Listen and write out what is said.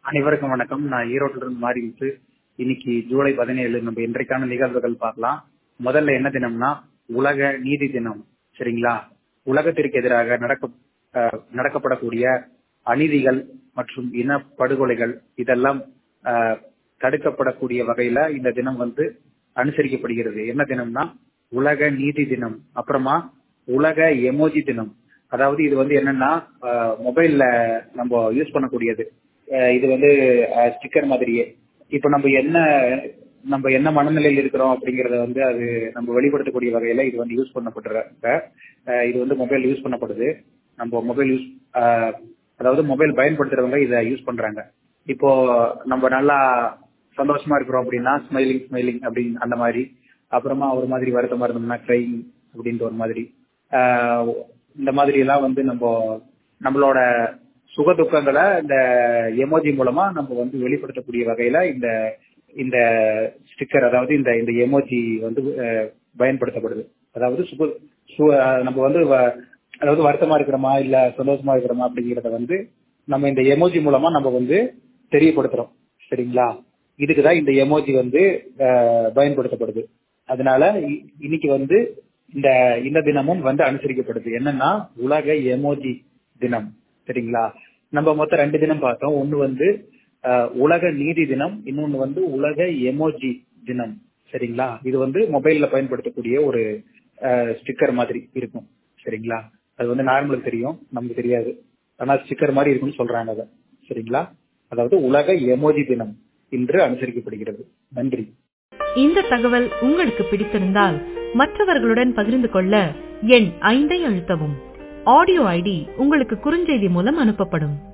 அனைவருக்கும் வணக்கம் நான் ஈரோட்டில இருந்து மாறிட்டு இன்னைக்கு ஜூலை பதினேழு நம்ம இன்றைக்கான நிகழ்வுகள் பார்க்கலாம் முதல்ல என்ன தினம்னா உலக நீதி தினம் சரிங்களா உலகத்திற்கு எதிராக நடக்க அஹ், நடக்கப்படக்கூடிய அநீதிகள் மற்றும் இன படுகொலைகள் இதெல்லாம் அஹ், தடுக்கப்படக்கூடிய வகையில இந்த தினம் வந்து அனுசரிக்கப்படுகிறது என்ன தினம்னா உலக நீதி தினம் அப்புறமா உலக எமோஜி தினம் அதாவது இது வந்து என்னன்னா மொபைல்ல நம்ம யூஸ் பண்ணக்கூடியது அஹ் இது வந்து ஸ்டிக்கர் மாதிரியே இப்போ நம்ம என்ன நம்ம என்ன மனநிலையில் இருக்கிறோம் அப்படிங்கறத வந்து அது நம்ம வெளிப்படுத்தக்கூடிய வகையில இது வந்து யூஸ் பண்ணப்படுறாங்க அஹ் இது வந்து மொபைல் யூஸ் பண்ணப்படுது நம்ம மொபைல் யூஸ் அதாவது மொபைல் பயன்படுத்துறவங்க இதை யூஸ் பண்றாங்க இப்போ நம்ம நல்லா சந்தோஷமா இருக்கிறோம் அப்படின்னா ஸ்மைலிங் ஸ்மைலிங் அப்படின்னு அந்த மாதிரி அப்புறமா ஒரு மாதிரி வருத்தமா இருந்தோம்னா க்ரைங் அப்படின்ற ஒரு மாதிரி ஆஹ் இந்த மாதிரி எல்லாம் வந்து நம்ம நம்மளோட சுக துக்கங்களை இந்த எமோஜி மூலமா நம்ம வந்து வெளிப்படுத்தக்கூடிய வகையில இந்த இந்த ஸ்டிக்கர் அதாவது இந்த இந்த எமோஜி வந்து அஹ், பயன்படுத்தப்படுது அதாவது சுக சு- அஹ், நம்ம வந்து வ- அதாவது வருத்தமா இருக்கிறோமா இல்ல சந்தோஷமா இருக்கிறோமா அப்படிங்கறத வந்து நம்ம இந்த எமோஜி மூலமா நம்ம வந்து தெரியப்படுத்துறோம் சரிங்களா இதுக்கு தான் இந்த எமோஜி வந்து அஹ், பயன்படுத்தப்படுது அதனால இ- இன்னைக்கு வந்து இந்த இந்த தினமும் வந்து அனுசரிக்கப்படுது என்னன்னா உலக எமோஜி தினம் சரிங்களா நம்ம மொத்தம் ரெண்டு தினம் பார்த்தோம் ஒன்னு வந்து அஹ், உலக நீதி தினம் இன்னொன்னு வந்து உலக எமோஜி தினம் சரிங்களா இது வந்து மொபைல்ல பயன்படுத்தக்கூடிய ஒரு ஸ்டிக்கர் மாதிரி இருக்கும் சரிங்களா அது வந்து நார்மலுக்கு தெரியும் நமக்கு தெரியாது ஆனா ஸ்டிக்கர் மாதிரி இருக்கும்னு சொல்றாங்க அதை சரிங்களா அதாவது உலக எமோஜி தினம் இன்று அனுசரிக்கப்படுகிறது நன்றி இந்த தகவல் உங்களுக்கு பிடித்திருந்தால் மற்றவர்களுடன் பகிர்ந்து கொள்ள எண் ஐந்தை அழுத்தவும் ஆடியோ ஐடி உங்களுக்கு குறுஞ்செய்தி மூலம் அனுப்பப்படும்